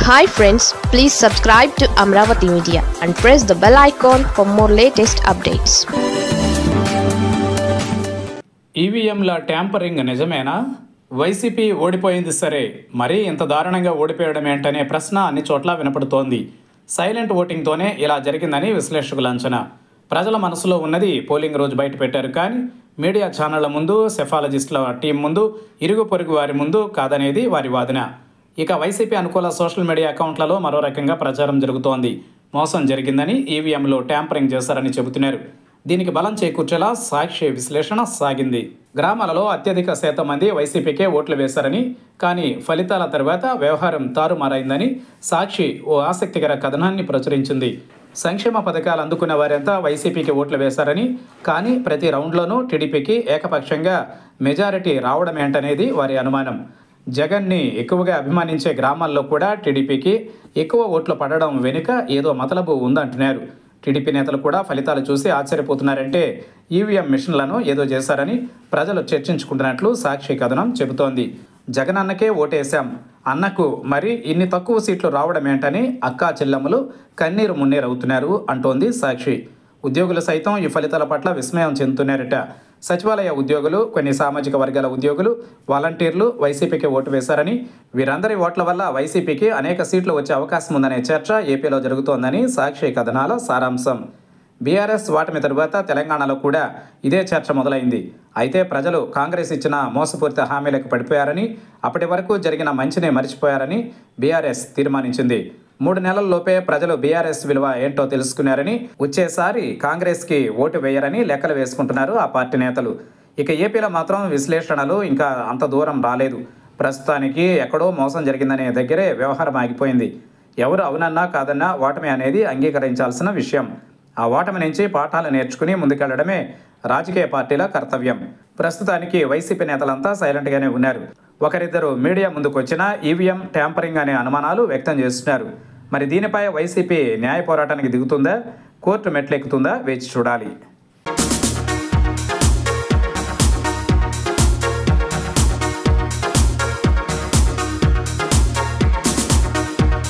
hi friends please subscribe to Amaravati media and press the bell icon for more latest updates ఈవీఎంల tampering నిజమేనా వైసీపీ ఓడిపోయింది సరే మరీ ఇంత దారుణంగా ఓడిపోయడం ఏంటనే ప్రశ్న అన్ని చోట్ల వినపడుతోంది సైలెంట్ ఓటింగ్తోనే ఇలా జరిగిందని విశ్లేషకుల అంచనా ప్రజల మనసులో ఉన్నది పోలింగ్ రోజు బయట పెట్టారు కానీ మీడియా ఛానళ్ల ముందు సెఫాలజిస్టుల టీం ముందు ఇరుగు పొరుగు వారి ముందు కాదనేది వారి వాదన ఇక వైసీపీ అనుకూల సోషల్ మీడియా అకౌంట్లలో మరో రకంగా ప్రచారం జరుగుతోంది మోసం జరిగిందని ఈవీఎంలో ట్యాంపరింగ్ చేశారని చెబుతున్నారు దీనికి బలం చేకూర్చేలా సాక్షి విశ్లేషణ సాగింది గ్రామాలలో అత్యధిక శాతం మంది వైసీపీకే ఓట్లు వేశారని కానీ ఫలితాల తర్వాత వ్యవహారం తారుమారైందని సాక్షి ఓ ఆసక్తికర కథనాన్ని ప్రచురించింది సంక్షేమ పథకాలు అందుకున్న వారంతా వైసీపీకి ఓట్లు వేశారని కానీ ప్రతి రౌండ్లోనూ టీడీపీకి ఏకపక్షంగా మెజారిటీ రావడమేంటనేది వారి అనుమానం జగన్ని ఎక్కువగా అభిమానించే గ్రామాల్లో కూడా టీడీపీకి ఎక్కువ ఓట్లు పడడం వెనుక ఏదో మతలబు ఉందంటున్నారు టీడీపీ నేతలు కూడా ఫలితాలు చూసి ఆశ్చర్యపోతున్నారంటే ఈవీఎం మిషన్లను ఏదో చేశారని ప్రజలు చర్చించుకుంటున్నట్లు సాక్షి కథనం చెబుతోంది జగనన్నకే ఓటేశాం అన్నకు మరి ఇన్ని తక్కువ సీట్లు రావడం ఏంటని అక్కా చెల్లెమ్మలు కన్నీరు మున్నీరవుతున్నారు అంటోంది సాక్షి ఉద్యోగులు సైతం ఈ ఫలితాల పట్ల విస్మయం చెందుతున్నారట సచివాలయ ఉద్యోగులు కొన్ని సామాజిక వర్గాల ఉద్యోగులు వాలంటీర్లు వైసీపీకి ఓటు వేశారని వీరందరి ఓట్ల వల్ల వైసీపీకి అనేక సీట్లు వచ్చే అవకాశం ఉందనే చర్చ ఏపీలో జరుగుతోందని సాక్షి కథనాల సారాంశం బీఆర్ఎస్ ఓటమి తరువాత తెలంగాణలో కూడా ఇదే చర్చ మొదలైంది అయితే ప్రజలు కాంగ్రెస్ ఇచ్చిన మోసపూరిత హామీలకు పడిపోయారని అప్పటి వరకు జరిగిన మంచిని మర్చిపోయారని బీఆర్ఎస్ తీర్మానించింది మూడు నెలల్లోపే ప్రజలు బీఆర్ఎస్ విలువ ఏంటో తెలుసుకున్నారని వచ్చేసారి కాంగ్రెస్కి ఓటు వేయరని లెక్కలు వేసుకుంటున్నారు ఆ పార్టీ నేతలు ఇక ఏపీలో మాత్రం విశ్లేషణలు ఇంకా అంత దూరం రాలేదు ప్రస్తుతానికి ఎక్కడో మోసం జరిగిందనే దగ్గరే వ్యవహారం ఆగిపోయింది ఎవరు అవునన్నా కాదన్నా ఓటమి అనేది అంగీకరించాల్సిన విషయం ఆ ఓటమి నుంచి పాఠాలు నేర్చుకుని ముందుకెళ్లడమే రాజకీయ పార్టీల కర్తవ్యం ప్రస్తుతానికి వైసీపీ నేతలంతా సైలెంట్గానే ఉన్నారు ఒకరిద్దరు మీడియా ముందుకు వచ్చినా ఈవీఎం ట్యాంపరింగ్ అనే అనుమానాలు వ్యక్తం చేస్తున్నారు మరి దీనిపై వైసీపీ న్యాయ పోరాటానికి దిగుతుందా కోర్టు మెట్లెక్కుతుందా వేచి చూడాలి